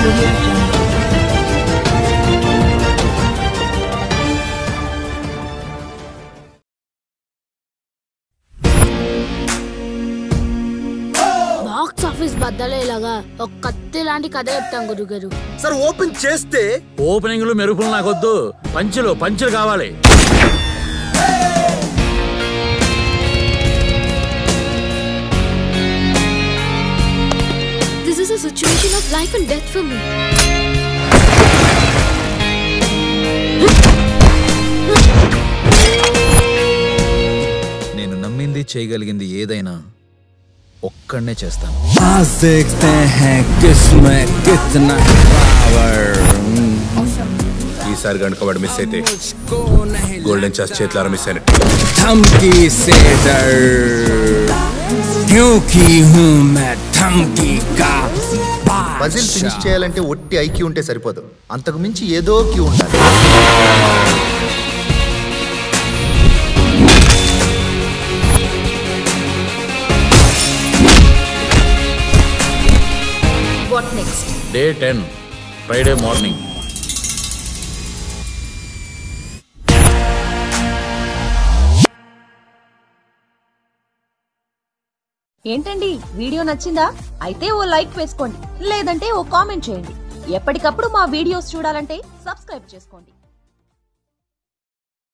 audio jungle. Box office బద్దలేలాగా ఒక కత్తి లాంటి కథ చెప్తాం గురుగారు సార్ ఓపెన్ చేస్తే ఓపెనింగ్లు మెరుపులు నాకొద్దు పంచులు పంచులు కావాలి this is a situation of life and death for me నేను నమ్మింది చేయగలిగింది ఏదైనా ఒక్కడనే చేస్తాను आज देखते हैं किसमें कितना पावर ఈసారి కనుక వాడు మిస్ అయితే मुझको नहीं గోల్డెన్ చాస్ చేతులారా మిస్ అయినట్టు धमकी से डर क्योंकि हूँ मैं धमकी का పజిల్ ఫినిష్ बादशाह చేయాలంటే ఒట్టి ఐక్యూ ఉంటే సరిపోదు అంతకు మించి ఏదో క్యూ ఉండాలి What next? Day ten Friday morning ఏంటండి వీడియో నచ్చిందా అయితే ఓ లైక్ వేసుకోండి లేదంటే ఓ కామెంట్ చేయండి ఎప్పటికప్పుడు మా వీడియోస్ చూడాలంటే సబ్స్క్రైబ్ చేసుకోండి